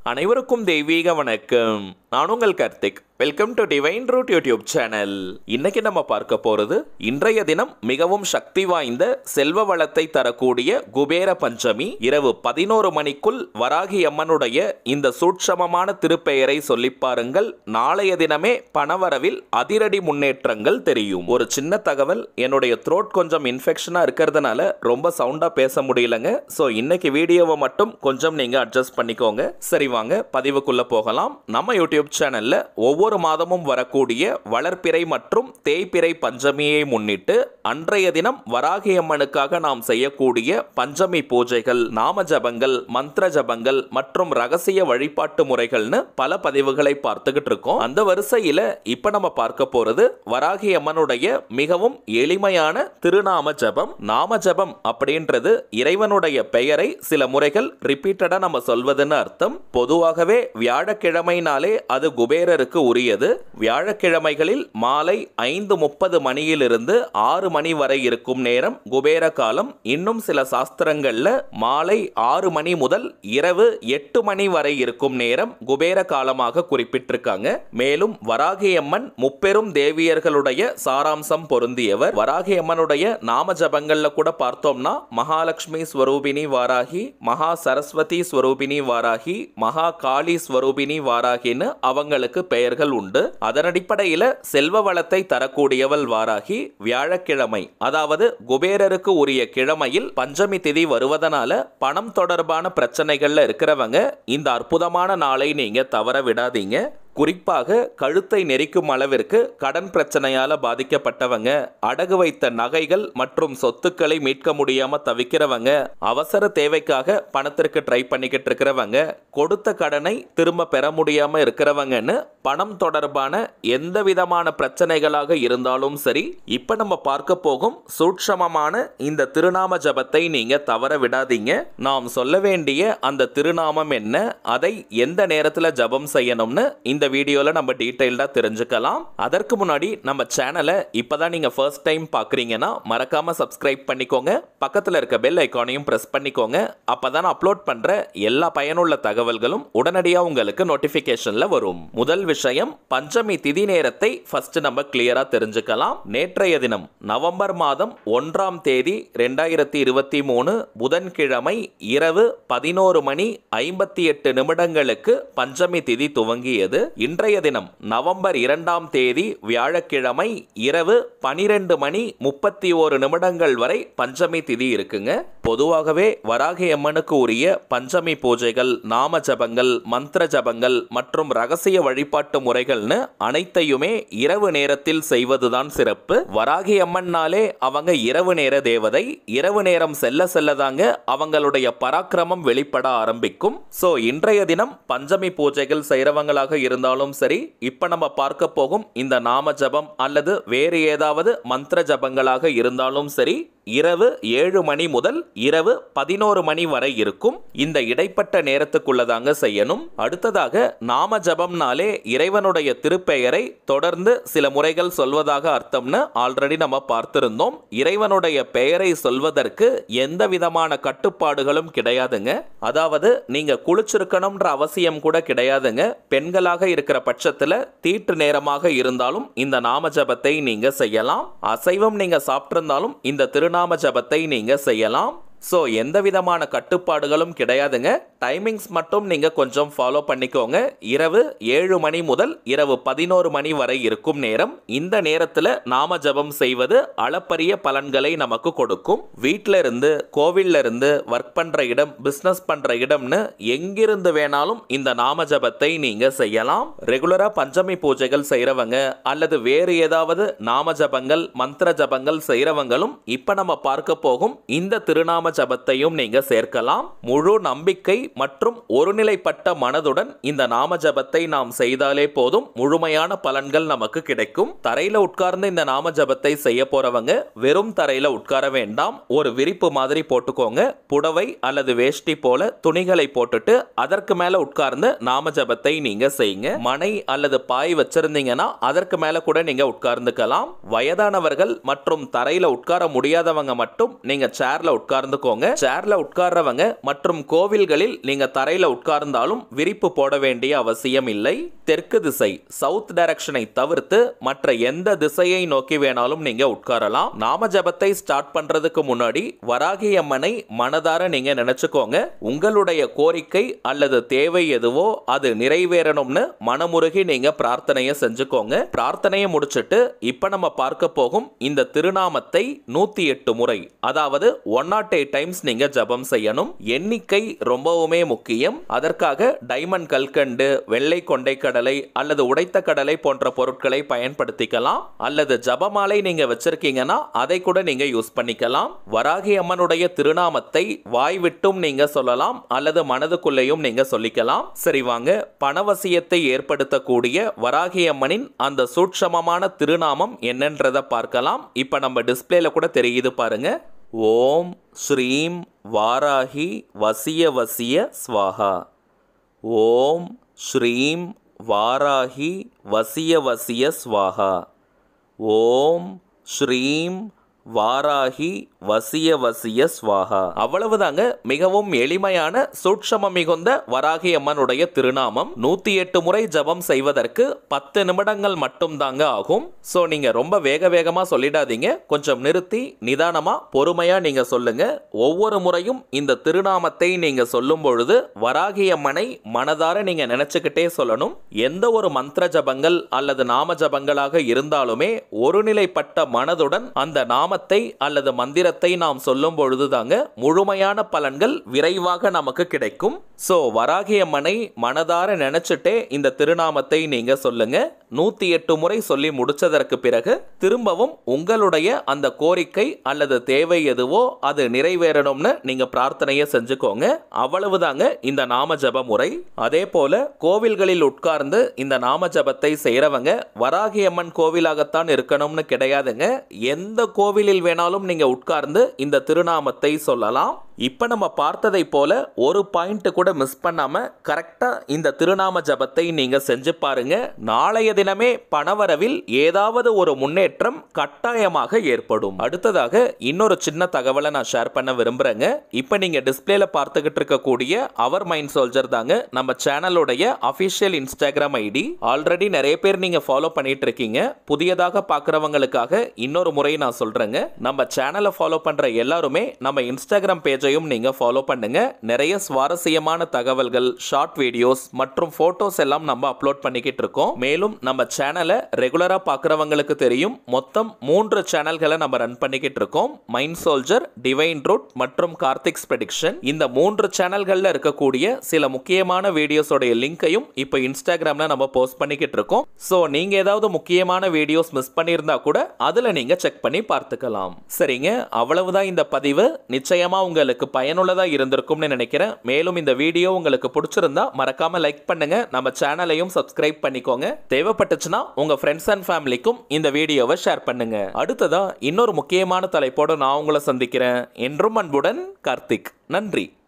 அனைவருக்கும் தெய்வீக வணக்கம் நான் உங்கள் Karthik welcome to divine root YouTube channel இன்னைக்கு நம்ம பார்க்க போறது இன்றைய தினம் மிகவும் சக்தி வாய்ந்த செல்வ வளத்தை தரக்கூடிய குபேர பஞ்சமி இரவு பதினோரு மணிக்குள் வராகி அம்மனுடைய இந்த சூட்சமமான திருப்பெயரை சொல்லி பாருங்கள் நாளைய தினமே பணவரவில் அதிரடி முன்னேற்றங்கள் தெரியும் ஒரு சின்ன தகவல் என்னுடைய த்ரோட் கொஞ்சம் இன்ஃபெக்ஷனா இருக்கிறதுனால ரொம்ப சவுண்டா பேச முடியலங்க ஸோ இன்னைக்கு வீடியோவை மட்டும் கொஞ்சம் நீங்க அட்ஜஸ்ட் பண்ணிக்கோங்க சரி வாங்க பதிவுக்குள்ள போகலாம் நம்ம யூடியூப் சேனல்ல ஒவ்வொரு மாதமும் வரக்கூடிய வளர்ப்பிறை மற்றும் தேய்பிறை பஞ்சமியை முன்னிட்டு அன்றைய தினம் வராகி அம்மனுக்காக நாம் செய்யக்கூடிய பஞ்சமி பூஜைகள் நாம ஜபங்கள் மந்திர ஜபங்கள் மற்றும் ரகசிய வழிபாட்டு முறைகள்னு பல பதிவுகளை பார்த்துக்கிட்டு இருக்கோம் அந்த வரிசையில இப்ப நம்ம பார்க்க போறது வராகி அம்மனுடைய மிகவும் எளிமையான திருநாம ஜபம் நாம ஜபம் அப்படின்றது இறைவனுடைய பெயரை சில முறைகள் ரிப்பீட்டடா நம்ம சொல்வதுன்னு அர்த்தம் பொதுவாகவே வியாழக்கிழமைனாலே அது குபேரருக்கு உரியது வியாழக்கிழமைகளில் மாலை ஐந்து முப்பது மணியிலிருந்து ஆறு மணி வரை இருக்கும் நேரம் குபேர காலம் இன்னும் சில சாஸ்திரங்கள்ல மாலை ஆறு மணி முதல் இரவு எட்டு மணி வரை இருக்கும் நேரம் குபேர காலமாக குறிப்பிட்டிருக்காங்க மேலும் வராகியம்மன் முப்பெரும் தேவியர்களுடைய சாராம்சம் பொருந்தியவர் வராகியம்மனுடைய நாம ஜபங்கள்ல கூட பார்த்தோம்னா மகாலட்சுமி ஸ்வரூபிணி வாராகி மகா சரஸ்வதி ஸ்வரூபிணி வாராகி மகா காளி ஸ்வரூபிணி வாராகின்னு அவங்களுக்கு பெயர்கள் உண்டு அதன் அடிப்படையில செல்வ வளத்தை தரக்கூடியவள் வாராகி வியாழக்கிழமை அதாவது குபேரருக்கு உரிய கிழமையில் பஞ்சமி திதி வருவதனால பணம் தொடர்பான பிரச்சனைகள்ல இருக்கிறவங்க இந்த அற்புதமான நாளை நீங்க தவற விடாதீங்க குறிப்பாக கழுத்தை நெரிக்கும் அளவிற்கு கடன் பிரச்சனையால பாதிக்கப்பட்டவங்க அடகு வைத்த நகைகள் மற்றும் சொத்துக்களை மீட்க முடியாம தவிக்கிறவங்க அவசர தேவைக்காக பணத்திற்கு ட்ரை பண்ணிக்கிட்டு இருக்கிறவங்க கொடுத்த கடனை திரும்ப பெற முடியாம இருக்கிறவங்கன்னு பணம் தொடர்பான எந்த விதமான பிரச்சனைகளாக இருந்தாலும் சரி இப்ப நம்ம பார்க்க போகும் சூட்சமமான இந்த திருநாம ஜபத்தை நீங்க தவற விடாதீங்க நாம் சொல்ல வேண்டிய அந்த திருநாமம் என்ன அதை எந்த நேரத்துல ஜபம் செய்யணும்னு இந்த வீடியோல நம்ம டீடைல்டா தெரிஞ்சுக்கலாம் அதற்கு முன்னாடி நம்ம சேனலை இப்பதான் நீங்க ஃபர்ஸ்ட் டைம் பாக்குறீங்கன்னா மறக்காம சப்ஸ்கிரைப் பண்ணிக்கோங்க பக்கத்துல இருக்க பெல் ஐக்கானையும் பிரஸ் பண்ணிக்கோங்க அப்பதான் அப்லோட் பண்ற எல்லா பயனுள்ள தகவல்களும் உடனடியாக உங்களுக்கு நோட்டிபிகேஷன்ல வரும் முதல் விஷயம் பஞ்சமி திதி நேரத்தை ஃபர்ஸ்ட் நம்ம கிளியரா தெரிஞ்சுக்கலாம் நேற்றைய தினம் நவம்பர் மாதம் ஒன்றாம் தேதி ரெண்டாயிரத்தி இருபத்தி மூணு புதன்கிழமை இரவு பதினோரு மணி ஐம்பத்தி எட்டு நிமிடங்களுக்கு பஞ்சமி திதி துவங்கியது இன்றைய தினம் நவம்பர் இரண்டாம் தேதி வியாழக்கிழமை இரவு பனிரெண்டு மணி முப்பத்தி ஓரு நிமிடங்கள் வரை பஞ்சமி திதி இருக்குங்க பொதுவாகவே வராகி அம்மனுக்கு உரிய பஞ்சமி பூஜைகள் நாம ஜபங்கள் மந்திர ஜபங்கள் மற்றும் ரகசிய வழிபாட்டு முறைகள்னு அனைத்தையுமே இரவு நேரத்தில் செய்வதுதான் சிறப்பு வராகி அம்மன்னாலே அவங்க இரவு நேர தேவதை இரவு நேரம் செல்ல செல்லதாங்க அவங்களுடைய பராக்கிரமம் வெளிப்பட ஆரம்பிக்கும் சோ இன்றைய தினம் பஞ்சமி பூஜைகள் செய்யறவங்களாக இருந்தாலும் சரி இப்ப நம்ம பார்க்க போகும் இந்த நாம ஜபம் அல்லது வேறு ஏதாவது மந்திர ஜபங்களாக இருந்தாலும் சரி இரவு ஏழு மணி முதல் இரவு பதினோரு மணி வரை இருக்கும் இந்த இடைப்பட்ட நேரத்துக்குள்ளதாங்க செய்யணும் அடுத்ததாக நாம ஜபம்னாலே இறைவனுடைய திருப்பெயரை தொடர்ந்து சில முறைகள் சொல்வதாக அர்த்தம்னு ஆல்ரெடி நம்ம பார்த்திருந்தோம் இறைவனுடைய பெயரை சொல்வதற்கு எந்த விதமான கட்டுப்பாடுகளும் கிடையாதுங்க அதாவது நீங்க குளிச்சிருக்கணும்ன்ற அவசியம் கூட கிடையாதுங்க பெண்களாக இருக்கிற பட்சத்துல தீட்டு நேரமாக இருந்தாலும் இந்த நாம ஜபத்தை நீங்க செய்யலாம் அசைவம் நீங்க சாப்பிட்டிருந்தாலும் இந்த திருநாம ஜபத்தை நீங்க செய்யலாம் ஸோ எந்த விதமான கட்டுப்பாடுகளும் கிடையாதுங்க டைமிங்ஸ் மட்டும் நீங்கள் கொஞ்சம் ஃபாலோ பண்ணிக்கோங்க இரவு ஏழு மணி முதல் இரவு பதினோரு மணி வரை இருக்கும் நேரம் இந்த நேரத்தில் நாம ஜபம் செய்வது அளப்பரிய பலன்களை நமக்கு கொடுக்கும் வீட்டில் இருந்து கோவில்ல இருந்து ஒர்க் பண்ணுற இடம் பிஸ்னஸ் பண்ணுற இடம்னு எங்கிருந்து வேணாலும் இந்த நாம ஜபத்தை நீங்கள் செய்யலாம் ரெகுலராக பஞ்சமி பூஜைகள் செய்கிறவங்க அல்லது வேறு ஏதாவது நாம ஜபங்கள் மந்திர ஜபங்கள் செய்கிறவங்களும் இப்போ நம்ம பார்க்க போகும் இந்த திருநாம ஜபத்தையும் நீங்க சேர்க்கலாம் முழு நம்பிக்கை மற்றும் ஒருநிலைப்பட்ட மனதுடன் இந்த நாம ஜபத்தை நாம் செய்தாலே போதும் முழுமையான பலன்கள் நமக்கு கிடைக்கும் தரையில உட்கார்ந்து இந்த நாம ஜபத்தை செய்ய போறவங்க வெறும் தரையில உட்கார வேண்டாம் ஒரு விரிப்பு மாதிரி போட்டுக்கோங்க புடவை அல்லது வேஷ்டி போல துணிகளை போட்டுட்டு அதற்கு மேல உட்கார்ந்து நாம ஜபத்தை நீங்க செய்யுங்க மனை அல்லது பாய் வச்சிருந்தீங்கன்னா அதற்கு மேல கூட நீங்க உட்கார்ந்துக்கலாம் வயதானவர்கள் மற்றும் தரையில உட்கார முடியாதவங்க மட்டும் நீங்க சேர்ல உட்கார்ந்து உட்கார்ந்துக்கோங்க சேர்ல உட்கார்றவங்க மற்றும் கோவில்களில் நீங்க தரையில உட்கார்ந்தாலும் விரிப்பு போட வேண்டிய அவசியம் இல்லை தெற்கு திசை சவுத் டைரக்ஷனை தவிர்த்து மற்ற எந்த திசையை நோக்கி வேணாலும் நீங்க உட்காரலாம் நாம ஜபத்தை ஸ்டார்ட் பண்றதுக்கு முன்னாடி வராகி அம்மனை மனதார நீங்க நினைச்சுக்கோங்க உங்களுடைய கோரிக்கை அல்லது தேவை எதுவோ அது நிறைவேறணும்னு மனமுருகி நீங்க பிரார்த்தனையை செஞ்சுக்கோங்க பிரார்த்தனையை முடிச்சிட்டு இப்ப நம்ம பார்க்க போகும் இந்த திருநாமத்தை நூத்தி எட்டு முறை அதாவது ஒன் நாட் எயிட் டைம்ஸ் நீங்க ஜபம் செய்யணும் எண்ணிக்கை ரொம்பவுமே முக்கியம் அதற்காக டைமண்ட் கல்கண்டு வெள்ளை கொண்டை கடலை அல்லது உடைத்த கடலை போன்ற பொருட்களை பயன்படுத்திக்கலாம் அல்லது ஜபமாலை நீங்க வச்சிருக்கீங்கன்னா அதை கூட நீங்க யூஸ் பண்ணிக்கலாம் வராகி அம்மனுடைய திருநாமத்தை வாய் விட்டும் நீங்க சொல்லலாம் அல்லது மனதுக்குள்ளேயும் நீங்க சொல்லிக்கலாம் சரி வாங்க பணவசியத்தை ஏற்படுத்தக்கூடிய வராகி அம்மனின் அந்த சூட்சமமான திருநாமம் என்னன்றதை பார்க்கலாம் இப்ப நம்ம டிஸ்பிளேல கூட தெரியுது பாருங்க ஓம் ஸ்ரீம் வாராகி வசிய வசிய ஸ்வாஹா ஓம் ஸ்ரீம் வாராகி வசிய வசிய ஸ்வாஹா ஓம் ஸ்ரீம் வாராகி வசிய வசிய ஸ்வாஹா அவ்வளவுதாங்க மிகவும் எளிமையான சூட்சம மிகுந்த வராகி அம்மனுடைய திருநாமம் நூத்தி எட்டு முறை ஜபம் செய்வதற்கு பத்து நிமிடங்கள் மட்டும் தாங்க ஆகும் சோ நீங்க ரொம்ப வேக வேகமா சொல்லிடாதீங்க கொஞ்சம் நிறுத்தி நிதானமா பொறுமையா நீங்க சொல்லுங்க ஒவ்வொரு முறையும் இந்த திருநாமத்தை நீங்க சொல்லும் பொழுது வராகி அம்மனை மனதார நீங்க நினைச்சுக்கிட்டே சொல்லணும் எந்த ஒரு மந்திர ஜபங்கள் அல்லது நாம ஜபங்களாக இருந்தாலுமே ஒருநிலைப்பட்ட மனதுடன் அந்த நாமத்தை அல்லது மந்திரத்தை நாம் சொல்லும் பொழுதுதாங்க முழுமையான பலன்கள் விரைவாக நமக்கு கிடைக்கும் சோ வராகி அம்மனை மனதார நினைச்சிட்டே இந்த திருநாமத்தை நீங்க சொல்லுங்க நூத்தி எட்டு முறை சொல்லி முடிச்சதற்கு பிறகு திரும்பவும் உங்களுடைய அந்த கோரிக்கை அல்லது தேவை எதுவோ அது நிறைவேறணும்னு நீங்க பிரார்த்தனையை செஞ்சுக்கோங்க அவ்வளவுதாங்க இந்த நாம ஜப முறை அதே போல கோவில்களில் உட்கார்ந்து இந்த நாம ஜபத்தை செய்யறவங்க வராகி அம்மன் கோவிலாகத்தான் இருக்கணும்னு கிடையாதுங்க எந்த கோவிலில் வேணாலும் நீங்க உட்கார்ந்து இந்த திருநாமத்தை சொல்லலாம் இப்ப நம்ம பார்த்ததை போல ஒரு பாயிண்ட் கூட மிஸ் பண்ணாம கரெக்டா இந்த திருநாம ஜபத்தை நீங்க செஞ்சு பாருங்க நாளைய தினமே பணவரவில் ஏதாவது ஒரு முன்னேற்றம் கட்டாயமாக ஏற்படும் அடுத்ததாக இன்னொரு சின்ன தகவலை நான் ஷேர் பண்ண விரும்புறேங்க இப்ப நீங்க டிஸ்பிளேல பார்த்துக்கிட்டு இருக்கக்கூடிய அவர் மைண்ட் சோல்ஜர் தாங்க நம்ம சேனலுடைய அபிஷியல் இன்ஸ்டாகிராம் ஐடி ஆல்ரெடி நிறைய பேர் நீங்க ஃபாலோ பண்ணிட்டு இருக்கீங்க புதியதாக பார்க்குறவங்களுக்காக இன்னொரு முறை நான் சொல்றேங்க நம்ம சேனலை ஃபாலோ பண்ற எல்லாருமே நம்ம இன்ஸ்டாகிராம் பேஜையும் நீங்க ஃபாலோ பண்ணுங்க நிறைய சுவாரஸ்யமான தகவல்கள் ஷார்ட் வீடியோஸ் மற்றும் போட்டோஸ் எல்லாம் நம்ம அப்லோட் பண்ணிக்கிட்டு இருக்கோம் மேலும் நம்ம சேனலை ரெகுலரா பார்க்குறவங்களுக்கு தெரியும் மொத்தம் மூன்று சேனல்களை நம்ம ரன் பண்ணிக்கிட்டு இருக்கோம் மைண்ட் சோல்ஜர் டிவைன் ரூட் மற்றும் கார்த்திக்ஸ் ப்ரெடிக்ஷன் இந்த மூன்று சேனல்கள்ல இருக்கக்கூடிய சில முக்கியமான வீடியோஸோடைய லிங்கையும் இப்போ இன்ஸ்டாகிராம்ல நம்ம போஸ்ட் பண்ணிக்கிட்டு இருக்கோம் ஸோ நீங்க ஏதாவது முக்கியமான வீடியோஸ் மிஸ் பண்ணியிருந்தா கூட அதுல நீங்க செக் பண்ணி பார்த்துக்கலாம் சரிங்க அவ்வளவுதான் இந்த பதிவு நிச்சயமா உங்களுக்கு பயனுள்ளதா இருந்திருக்கும்னு நினைக்கிறேன் மேலும் இந்த வீடியோ உங்களுக்கு பிடிச்சிருந்தா மறக்காம லைக் பண்ணுங்க நம்ம சேனலையும் சப்ஸ்கிரைப் பண்ணிக்கோங்க தேவைப்பட்டுச்சுன்னா உங்க ஃப்ரெண்ட்ஸ் அண்ட் ஃபேமிலிக்கும் இந்த வீடியோவை ஷேர் பண்ணுங்க அடுத்ததா இன்னொரு முக்கியமான தலைப்போடு நான் உங்களை சந்திக்கிறேன் என்றும் அன்புடன் கார்த்திக் நன்றி